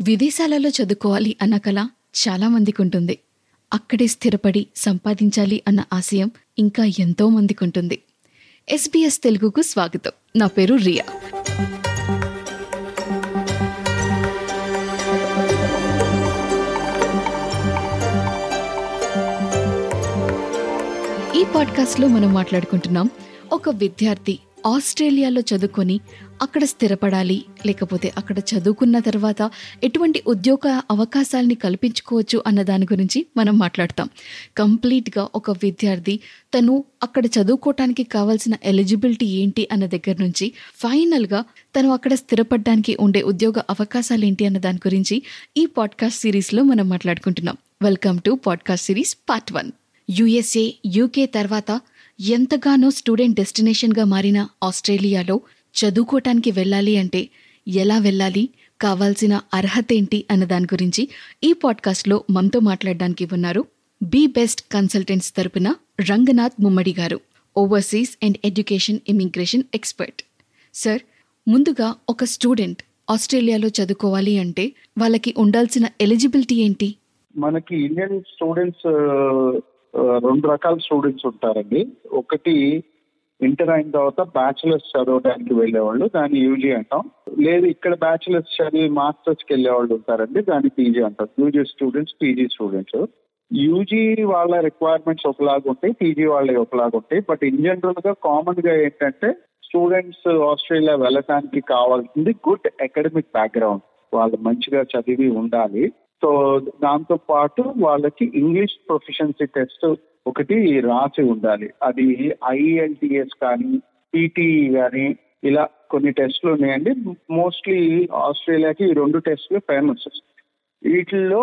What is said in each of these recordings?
విదేశాలలో చదువుకోవాలి అన్న కల చాలా మందికి ఉంటుంది అక్కడే స్థిరపడి సంపాదించాలి అన్న ఆశయం ఇంకా ఎంతో మందికి ఉంటుంది ఎస్బీఎస్ తెలుగుకు స్వాగతం నా పేరు రియా ఈ పాడ్కాస్ట్లో మనం మాట్లాడుకుంటున్నాం ఒక విద్యార్థి ఆస్ట్రేలియాలో చదువుకొని అక్కడ స్థిరపడాలి లేకపోతే అక్కడ చదువుకున్న తర్వాత ఎటువంటి ఉద్యోగ అవకాశాలని కల్పించుకోవచ్చు అన్న దాని గురించి మనం మాట్లాడతాం కంప్లీట్గా ఒక విద్యార్థి తను అక్కడ చదువుకోవటానికి కావాల్సిన ఎలిజిబిలిటీ ఏంటి అన్న దగ్గర నుంచి ఫైనల్గా తను అక్కడ స్థిరపడడానికి ఉండే ఉద్యోగ అవకాశాలు ఏంటి అన్న దాని గురించి ఈ పాడ్కాస్ట్ సిరీస్లో మనం మాట్లాడుకుంటున్నాం welcome to podcast series part one USA UK తర్వాత ఎంతగానో స్టూడెంట్ డెస్టినేషన్గా మారిన ఆస్ట్రేలియాలో చదువుకోవటానికి వెళ్ళాలి అంటే ఎలా వెళ్ళాలి కావాల్సిన అర్హత ఏంటి అన్న దాని గురించి ఈ పాడ్కాస్ట్లో మనతో మాట్లాడడానికి ఉన్నారు బీ బెస్ట్ కన్సల్టెంట్స్ తరపున Ranganath Mummadi garu overseas and education immigration expert sir ముందుగా ఒక స్టూడెంట్ ఆస్ట్రేలియాలో చదువుకోవాలి అంటే వాళ్ళకి ఉండాల్సిన ఎలిజిబిలిటీ ఏంటి మనకి ఇండియన్ స్టూడెంట్స్ రెండు రకాల స్టూడెంట్స్ ఉంటారండి ఒకటి ఇంటర్ అయిన తర్వాత బ్యాచులర్స్ చదవడానికి వెళ్ళేవాళ్ళు దాన్ని యూజీ అంటాం లేదు ఇక్కడ బ్యాచులర్స్ చదివి మాస్టర్స్కి వెళ్ళేవాళ్ళు ఉంటారండి దాన్ని పీజీ అంటాం UG students PG students UG వాళ్ళ రిక్వైర్మెంట్స్ ఒకలాగా ఉంటాయి పీజీ వాళ్ళ ఒకలాగా ఉంటాయి బట్ ఇన్ జనరల్ గా కామన్ గా ఏంటంటే స్టూడెంట్స్ ఆస్ట్రేలియా వెళ్ళటానికి కావాల్సింది గుడ్ అకాడమిక్ బ్యాక్గ్రౌండ్ వాళ్ళు మంచిగా చదివి ఉండాలి సో దాంతో పాటు వాళ్ళకి ఇంగ్లీష్ ప్రొఫిషియన్సీ టెస్ట్ ఒకటి రాసి ఉండాలి అది ఐఎల్టిఎస్ కానీ పీటీఈ కానీ ఇలా కొన్ని టెస్ట్లు ఉన్నాయండి మోస్ట్లీ ఆస్ట్రేలియాకి ఈ రెండు టెస్ట్లు ఫేమస్ వీటిల్లో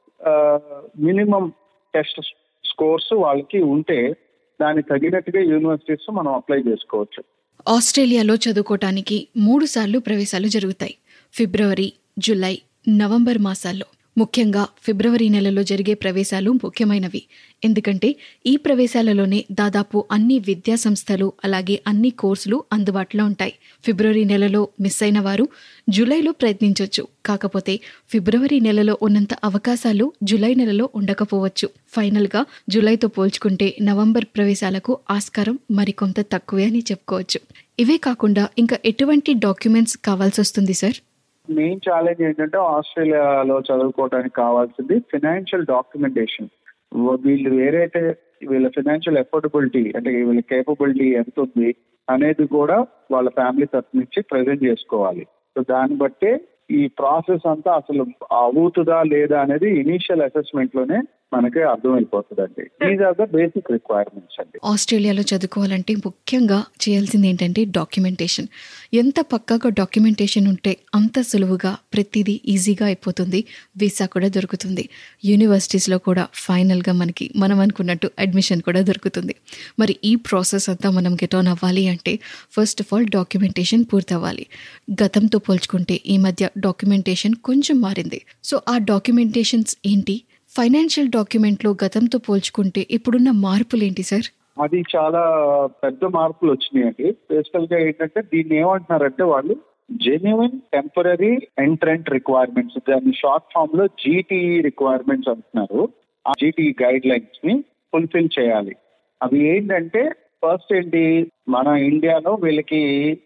మినిమం టెస్ట్ స్కోర్స్ వాళ్ళకి ఉంటే దానికి తగినట్టుగా యూనివర్సిటీస్ మనం అప్లై చేసుకోవచ్చు ఆస్ట్రేలియాలో చదువుకోవటానికి మూడు సార్లు ప్రవేశాలు జరుగుతాయి ఫిబ్రవరి జులై నవంబర్ మాసాల్లో ముఖ్యంగా ఫిబ్రవరి నెలలో జరిగే ప్రవేశాలు ముఖ్యమైనవి ఎందుకంటే ఈ ప్రవేశాలలోనే దాదాపు అన్ని విద్యా సంస్థలు అలాగే అన్ని కోర్సులు అందుబాటులో ఉంటాయి ఫిబ్రవరి నెలలో మిస్ అయిన వారు జూలైలో ప్రయత్నించవచ్చు కాకపోతే ఫిబ్రవరి నెలలో ఉన్నంత అవకాశాలు జూలై నెలలో ఉండకపోవచ్చు ఫైనల్గా జూలైతో పోల్చుకుంటే నవంబర్ ప్రవేశాలకు ఆస్కారం మరికొంత తక్కువే అని చెప్పుకోవచ్చు ఇవే కాకుండా ఇంకా ఎటువంటి డాక్యుమెంట్స్ కావాల్సి వస్తుంది సార్ మెయిన్ ఛాలెంజ్ ఏంటంటే ఆస్ట్రేలియాలో చదువుకోవడానికి కావాల్సింది ఫినాన్షియల్ డాక్యుమెంటేషన్ వీళ్ళు ఏదైతే వీళ్ళ ఫినాన్షియల్ ఎఫోర్డబిలిటీ అంటే వీళ్ళ కేపబిలిటీ ఎంత ఉంది అనేది కూడా వాళ్ళ ఫ్యామిలీ తరఫు నుంచి ప్రజెంట్ చేసుకోవాలి సో దాన్ని బట్టే ఈ ప్రాసెస్ అంతా అసలు అవుతుందా లేదా అనేది ఇనీషియల్ అసెస్మెంట్ లోనే మనకి అర్థమైపోతుందండి these are the basic requirements అండి ఆస్ట్రేలియాలో చదువుకోవాలంటే ముఖ్యంగా చేయాల్సింది ఏంటంటే డాక్యుమెంటేషన్ ఎంత పక్కాగా డాక్యుమెంటేషన్ ఉంటే అంత సులువుగా ప్రతిదీ ఈజీగా అయిపోతుంది వీసా కూడా దొరుకుతుంది యూనివర్సిటీస్లో కూడా ఫైనల్గా మనకి మనం అనుకున్నట్టు అడ్మిషన్ కూడా దొరుకుతుంది మరి ఈ ప్రాసెస్ అంతా మనం గెట్ ఆన్ అవ్వాలి అంటే ఫస్ట్ ఆఫ్ ఆల్ డాక్యుమెంటేషన్ పూర్తవ్వాలి గతంతో పోల్చుకుంటే ఈ మధ్య డాక్యుమెంటేషన్ కొంచెం మారింది సో ఆ డాక్యుమెంటేషన్స్ ఏంటి ఫైనాన్షియల్ డాక్యుమెంట్లో గతంతో పోల్చుకుంటే ఇప్పుడున్న మార్పులు ఏంటి సార్ అది చాలా పెద్ద మార్పులు వచ్చినాయండి బేసికల్ గా ఏంటంటే దీన్ని ఏమంటున్నారంటే వాళ్ళు జెన్యున్ టెంపరీ ఎంట్రెంట్ రిక్వైర్మెంట్స్ దాన్ని షార్ట్ ఫామ్ లో జీటీఈ రిక్వైర్మెంట్స్ అంటున్నారు ఆ జీటీఈ గైడ్ లైన్స్ ని ఫుల్ఫిల్ చేయాలి అవి ఏంటంటే ఫస్ట్ ఏంటి మన ఇండియాలో వీళ్ళకి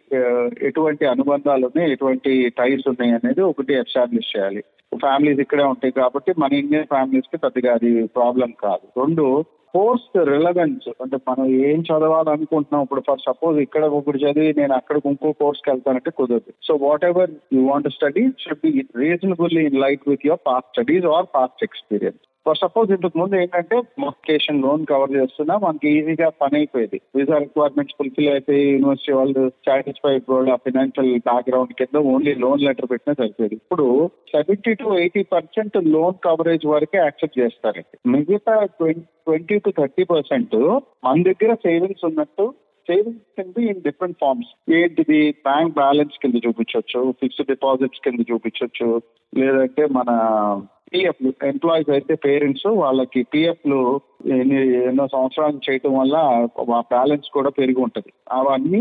ఎటువంటి అనుబంధాలు ఉన్నాయి ఎటువంటి టైర్స్ ఉన్నాయి అనేది ఒకటి ఎస్టాబ్లిష్ చేయాలి ఫ్యామిలీస్ ఇక్కడే ఉంటాయి కాబట్టి మన ఇండియన్ ఫ్యామిలీస్ కి పెద్దగా అది ప్రాబ్లం కాదు రెండు కోర్స్ రిలవెన్స్ అంటే మనం ఏం చదవాలనుకుంటున్నాం ఇప్పుడు ఫర్ సపోజ్ ఇక్కడ ఒకటి చదివి నేను అక్కడ ఇంకో కోర్స్కి వెళ్తానంటే కుదరదు so whatever you want study should be reasonably in line with your past studies or past experience for suppose ఇంతకు ముందు ఏంటంటే మొకేషన్ లోన్ కవర్ చేస్తున్నా మనకి ఈజీగా పని అయిపోయేది వీసా రిక్వైర్మెంట్స్ ఫుల్ఫిల్ అయిపోయి యూనివర్సిటీ వాళ్ళు సాటిస్ఫైడ్ కూడా ఫినాన్షియల్ బ్యాక్గ్రౌండ్ కింద ఓన్లీ లోన్ లెటర్ పెట్టినా సరిపోయేది ఇప్పుడు seventy to eighty percent loan coverage వరకే యాక్సెప్ట్ చేస్తారండి మిగతా ట్వంటీ టు థర్టీ పర్సెంట్ మన దగ్గర సేవింగ్స్ ఉన్నట్టు సేవింగ్స్ కింద ఇన్ డిఫరెంట్ ఫార్మ్స్ ఏంటిది బ్యాంక్ బ్యాలెన్స్ కింద చూపించవచ్చు ఫిక్స్డ్ డిపాజిట్స్ కింద చూపించవచ్చు లేదంటే మన పిఎఫ్ ఎంప్లాయీస్ అయితే పేరెంట్స్ వాళ్ళకి పిఎఫ్ లు ఎన్ని ఎన్నో సంవత్సరాలు చేయటం వల్ల బ్యాలెన్స్ కూడా పెరిగి ఉంటది అవన్నీ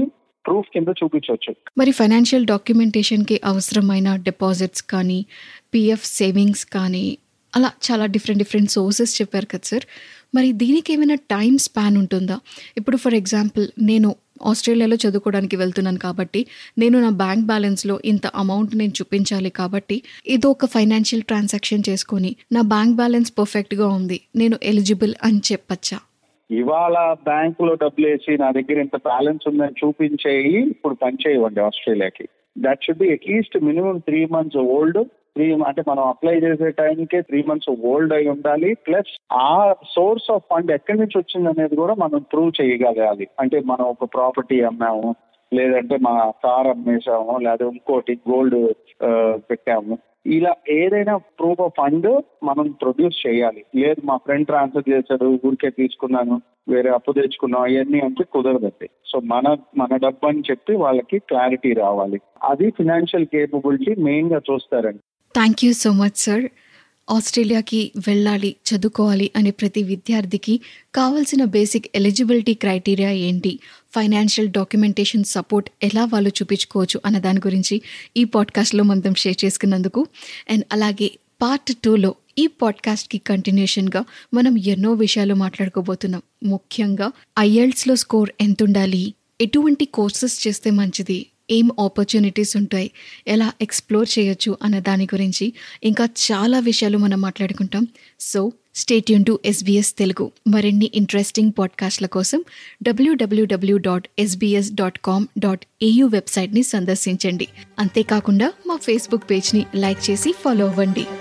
ప్రూఫ్ కింద చూపించవచ్చు మరి ఫైనాన్షియల్ డాక్యుమెంటేషన్కి అవసరమైన డిపాజిట్స్ కానీ పిఎఫ్ సేవింగ్స్ కానీ అలా చాలా డిఫరెంట్ డిఫరెంట్ సోర్సెస్ చెప్పారు కదా సార్ మరి దీనికి ఏమైనా టైం స్పాన్ ఉంటుందా ఇప్పుడు ఫర్ ఎగ్జాంపుల్ నేను ఆస్ట్రేలియాలో చదువుకోవడానికి వెళ్తున్నాను కాబట్టి నేను నా బ్యాంక్ బ్యాలెన్స్లో ఇంత అమౌంట్ నేను చూపించాలి కాబట్టి ఇది ఒక ఫైనాన్షియల్ ట్రాన్సాక్షన్ చేసుకొని నా బ్యాంక్ బ్యాలెన్స్ పర్ఫెక్ట్గా ఉంది నేను ఎలిజిబుల్ అని చెప్పచ్చా ఇవాళ బ్యాంక్ లో డబ్బులు వేసి నా దగ్గర ఇంత బ్యాలెన్స్ ఉందని చూపించేయి ఇప్పుడు పనిచేయవండి ఆస్ట్రేలియాకి that should be at least minimum three months old three అంటే మనం అప్లై చేసే టైంకే త్రీ మంత్స్ ఓల్డ్ అయి ఉండాలి ప్లస్ ఆ సోర్స్ ఆఫ్ ఫండ్ ఎక్కడి నుంచి వచ్చింది అనేది కూడా మనం ప్రూవ్ చేయగలగాలి అంటే మనం ఒక ప్రాపర్టీ అమ్మాము లేదంటే మా కార్ అమ్మేసాము లేదా ఇంకోటి గోల్డ్ పెట్టాము ఇలా ఏదైనా ప్రూఫ్ ఆఫ్ ఫండ్ మనం ప్రొడ్యూస్ చేయాలి లేదు మా ఫ్రెండ్ ట్రాన్స్ఫర్ చేశాడు ఊరికే తీసుకున్నాను వేరే అప్పు తెచ్చుకున్నాం అవన్నీ అంటే కుదరదండి సో మన మన డబ్బు అని చెప్పి వాళ్ళకి క్లారిటీ రావాలి అది ఫినాన్షియల్ కేపబిలిటీ మెయిన్ గా చూస్తారండి thank you so much sir ఆస్ట్రేలియాకి వెళ్ళాలి చదువుకోవాలి అనే ప్రతి విద్యార్థికి కావాల్సిన బేసిక్ ఎలిజిబిలిటీ క్రైటీరియా ఏంటి ఫైనాన్షియల్ డాక్యుమెంటేషన్ సపోర్ట్ ఎలా వాళ్ళు చూపించుకోవచ్చు అన్న దాని గురించి ఈ పాడ్కాస్ట్లో మనం షేర్ చేసుకున్నందుకు అండ్ అలాగే పార్ట్ టూలో ఈ పాడ్కాస్ట్కి కంటిన్యూషన్గా మనం ఎన్నో విషయాలు మాట్లాడుకోబోతున్నాం ముఖ్యంగా ఐఎల్స్లో స్కోర్ ఎంత ఉండాలి ఎటువంటి కోర్సెస్ చేస్తే మంచిది ఏం ఆపర్చునిటీస్ ఉంటాయి ఎలా ఎక్స్ప్లోర్ చేయొచ్చు అన్న దాని గురించి ఇంకా చాలా విషయాలు మనం మాట్లాడుకుంటాం so stay tuned to SBS Telugu మరిన్ని ఇంట్రెస్టింగ్ పాడ్కాస్ట్ల కోసం WWW dot SBS dot com dot AU వెబ్సైట్ని సందర్శించండి అంతేకాకుండా మా ఫేస్బుక్ పేజ్ని లైక్ చేసి ఫాలో అవ్వండి